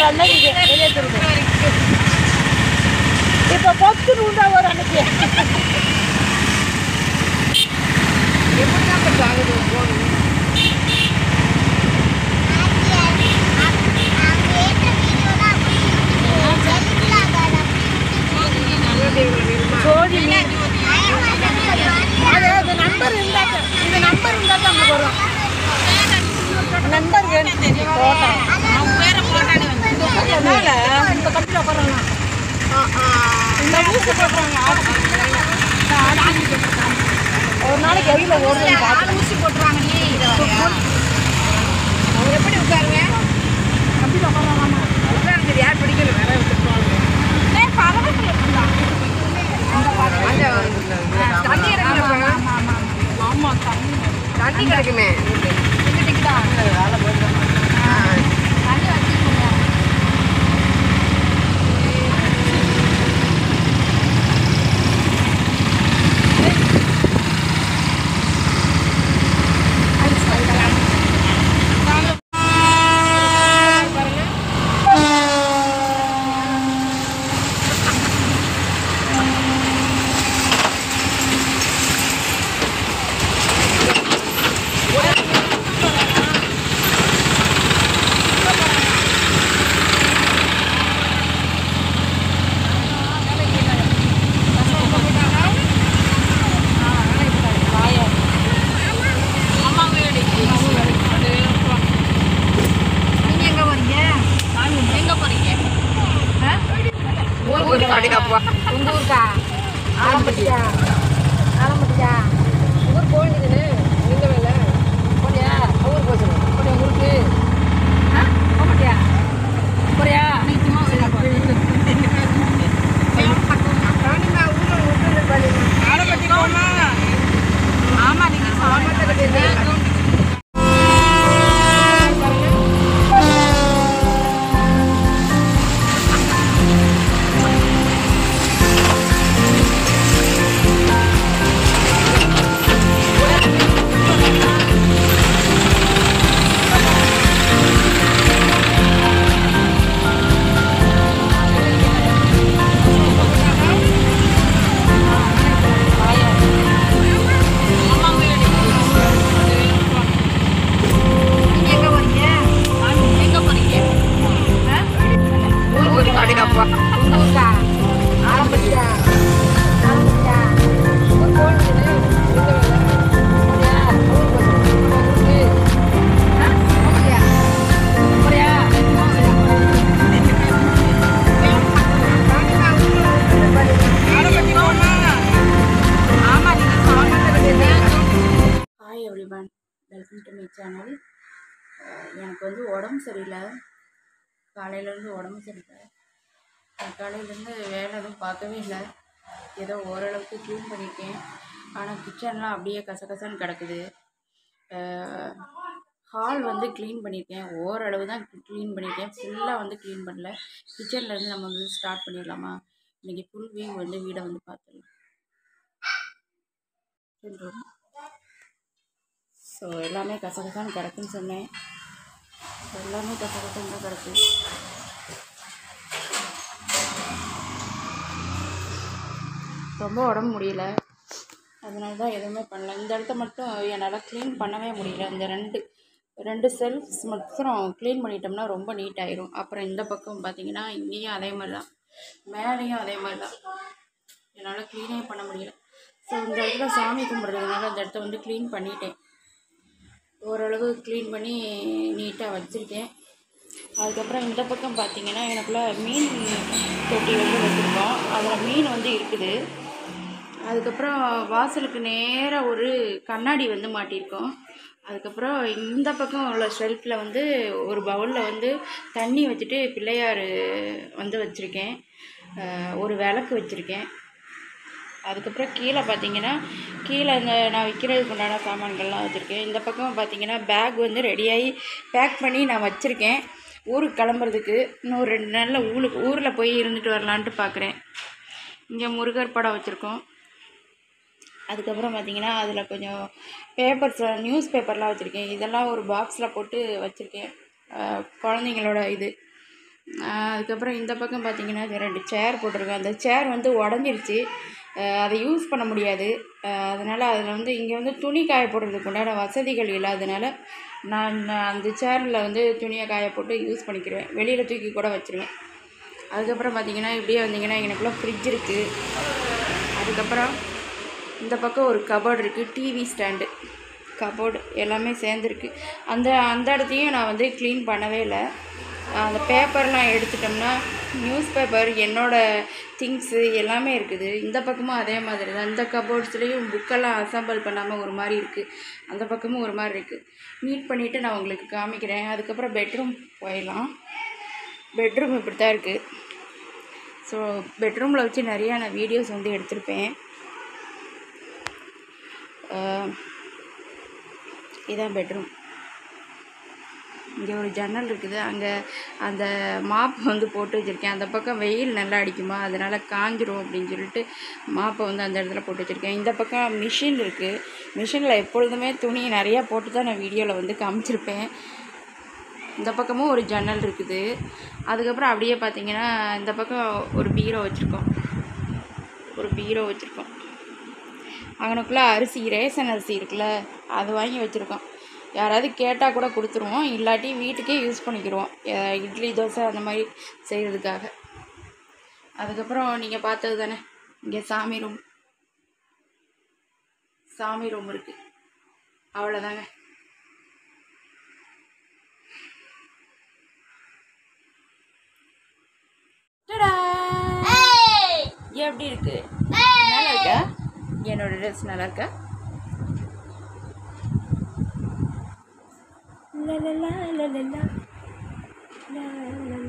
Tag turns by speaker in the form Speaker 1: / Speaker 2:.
Speaker 1: அந்த இது வெளியே திரும்ப இப்போ பத்து ரூண்டா ஒரு அன்னைக்கு
Speaker 2: எப்படி தான் இப்போ ஆகுது போகணும்
Speaker 1: ஜோடி மீன் அது அது நம்பர் இருந்தாக்க இந்த நம்பர் இருந்தால் தான் நமக்கு வரும் நம்பர் வேணும் போட்டோம் அதனால இந்த கட்டில் உட்காரலாம் இந்த ஊசி போட்டுறாங்க ஒரு நாளைக்கு எவ்வளோ ஓடுதுன்னு பார்க்கலாம்
Speaker 2: ஊசி போட்டுருவாங்க நீ அவர் எப்படி உட்காருவேன்
Speaker 1: கட்டில் உட்காரலாமா
Speaker 2: உட்காருங்க யார் பிடிக்கல வேற விட்டுருவாங்க அந்த தண்ணி கிடைக்கல தண்ணி கிடைக்குமே நீங்க எங்க போறீங்க எங்க போறீங்க ஊருக்கு பாதுகாப்பா உங்க ஊருக்கா ஆரம்பிச்சியா ஆரம்பிச்சியா ஊர் போக வேண்டியதுன்னு எங்க வேலை போனியா ஊருக்கு போச்சு போனியா ஊருக்கு ஆ போக மாட்டியா போறியா ஆமா நீங்க நீங்க எங்க போறீங்க எங்க போறீங்க ஊருக்கு பாதுகாப்பா உங்க ஊருக்கா ஆரம்பிச்சியா ஆரம்பிச்சியா ஊர் போக வேண்டியதுன்னு எங்க வேலை போனியா ஊருக்கு போச்சு ஊருக்கு ஆ போறியா போறியா ஆமா நீங்க சாமான்
Speaker 1: hi everyone welcome to my channel எனக்கு வந்து உடம்பு சரியில்லை காலையிலேருந்து உடம்பு சரியில்லை நான் காலையிலேருந்து வேலை எதுவும் பார்க்கவே இல்லை ஏதோ ஓரளவுக்கு க்ளீன் பண்ணியிருக்கேன் ஆனால் கிச்சன்லாம் அப்படியே கசகசன்னு கிடக்குது ஹால் வந்து க்ளீன் பண்ணியிருக்கேன் ஓரளவு தான் க்ளீன் பண்ணியிருக்கேன் ஃபுல்லாக வந்து க்ளீன் பண்ணல கிச்சன்லேருந்து நம்ம வந்து ஸ்டார்ட் பண்ணிடலாமா இன்றைக்கி ஃபுல் வியூ வந்து வீடை வந்து பார்த்துடலாம் சொல்கிறோம் ஸோ எல்லாமே கசகசான்னு கிடக்குன்னு சொன்னேன் எல்லாமே கசகசான்னு தான் கிடக்கு ரொம்ப உடம்பு முடியல அதனால தான் எதுவுமே பண்ணல இந்த இடத்த மட்டும் என்னால் க்ளீன் பண்ணவே முடியல இந்த ரெண்டு ரெண்டு செல்ஃப்ஸ் மட்டும் க்ளீன் பண்ணிட்டோம்னா ரொம்ப நீட் ஆயிரும் அப்புறம் இந்த பக்கம் பார்த்தீங்கன்னா இங்கேயும் அதே மாதிரி தான் மேலேயும் அதே மாதிரி தான் என்னால் க்ளீனே பண்ண முடியல ஸோ இந்த இடத்துல சாமி கும்பிட்றதுனால அந்த இடத்த வந்து க்ளீன் பண்ணிட்டேன் ஓரளவு க்ளீன் பண்ணி நீட்டாக வச்சுருக்கேன் அதுக்கப்புறம் இந்த பக்கம் பார்த்தீங்கன்னா எனக்குள்ள மீன் தொட்டி வந்து வச்சுருக்கோம் அதில் மீன் வந்து இருக்குது அதுக்கப்புறம் வாசலுக்கு நேராக ஒரு கண்ணாடி வந்து மாட்டியிருக்கோம் அதுக்கப்புறம் இந்த பக்கம் உள்ள ஷெல்ஃபில் வந்து ஒரு பவுலில் வந்து தண்ணி வச்சுட்டு பிள்ளையார் வந்து வச்சுருக்கேன் அஹ் ஒரு விளக்கு வச்சுருக்கேன் அதுக்கப்புறம் கீழே பார்த்தீங்கன்னா கீழே இந்த நான் விற்கிறதுக்கு உண்டான சாமான்கள்லாம் வச்சுருக்கேன் இந்த பக்கம் பார்த்தீங்கன்னா பேக் வந்து ரெடியாகி பேக் பண்ணி நான் வச்சுருக்கேன் ஊருக்கு கிளம்புறதுக்கு இன்னும் ஒரு ரெண்டு நாளில் ஊருக்கு ஊரில் போய் இருந்துட்டு வரலான்ட்டு பார்க்குறேன் இங்கே முருகர் படம் வச்சுருக்கோம் அதுக்கப்புறம் பார்த்தீங்கன்னா அதில் கொஞ்சம் பேப்பர்ஸ் நியூஸ் பேப்பர்லாம் வச்சுருக்கேன் இதெல்லாம் ஒரு பாக்ஸில் போட்டு வச்சுருக்கேன் அஹ் குழந்தைங்களோட இது ஆஹ் அதுக்கப்புறம் இந்த பக்கம் பார்த்தீங்கன்னா இது ரெண்டு சேர் போட்டிருக்கேன் அந்த சேர் வந்து உடஞ்சிருச்சு ஆஹ் அதை யூஸ் பண்ண முடியாது அதனால் அதில் வந்து இங்கே வந்து துணி காய போடுறதுக்கு உண்டான வசதிகள் இல்லாதனால நான் நான் அந்த சேரில் வந்து துணியை காய போட்டு யூஸ் பண்ணிக்கிடுவேன் வெளியில் தூக்கி கூட வச்சுருவேன் அதுக்கப்புறம் பார்த்தீங்கன்னா இப்படியே வந்தீங்கன்னா எனக்குள்ள ஃப்ரிட்ஜ் இருக்குது அதுக்கப்புறம் இந்த பக்கம் ஒரு கபோர்டு இருக்குது டிவி ஸ்டாண்டு கபோர்டு எல்லாமே சேர்ந்துருக்கு அந்த அந்த இடத்தையும் நான் வந்து க்ளீன் பண்ணவே இல்லை அந்த பேப்பர்லாம் எடுத்துட்டோம்னா நியூஸ் பேப்பர் என்னோடய திங்ஸு எல்லாமே இருக்குது இந்த பக்கமும் அதே மாதிரி தான் இந்த கபோர்ட்ஸ்லேயும் புக்கெல்லாம் அசம்பிள் பண்ணாமல் ஒரு மாதிரி இருக்குது அந்த பக்கமும் ஒரு மாதிரி இருக்குது நீட் பண்ணிவிட்டு நான் உங்களுக்கு காமிக்கிறேன் அதுக்கப்புறம் பெட்ரூம் போயிடலாம் பெட்ரூம் இப்படி தான் இருக்குது ஸோ பெட்ரூமில் வச்சு நிறையா நான் வீடியோஸ் வந்து எடுத்திருப்பேன் அஹ் இதான் பெட்ரூம் இங்கே ஒரு ஜன்னல் இருக்குது அங்கே அந்த மாப் வந்து போட்டு வச்சுருக்கேன் அந்த பக்கம் வெயில் நல்லா அடிக்குமா அதனால் காஞ்சிரும் அப்படின்னு சொல்லிட்டு மாப்பை வந்து அந்த இடத்துல போட்டு வச்சுருக்கேன் இந்த பக்கம் மிஷின் இருக்குது மிஷினில் எப்பொழுதுமே துணி நிறையா போட்டு தான் நான் வீடியோவில் வந்து காமிச்சிருப்பேன் இந்த பக்கமும் ஒரு ஜன்னல் இருக்குது அதுக்கப்புறம் அப்படியே பார்த்தீங்கன்னா இந்த பக்கம் ஒரு பீரோ வச்சுருக்கோம் ஒரு பீரோ வச்சுருக்கோம் அங்கனக்குள்ளே அரிசி ரேஷன் அரிசி இருக்குல்ல அது வாங்கி வச்சுருக்கோம் யாராவது கேட்டால் கூட கொடுத்துருவோம் இல்லாட்டி வீட்டுக்கே யூஸ் பண்ணிக்கிடுவோம் அஹ் இட்லி தோசை அந்த மாதிரி செய்கிறதுக்காக அதுக்கப்புறம் நீங்கள் பார்த்தது தானே இங்கே சாமி ரூம் சாமி ரூம் இருக்குது அவ்வளோதாங்க டடா! எப்படி இருக்கு நல்லா இருக்கா என்னோட ட்ரெஸ் நல்லா இருக்கா லலலா, லலலா. லா, லலலா.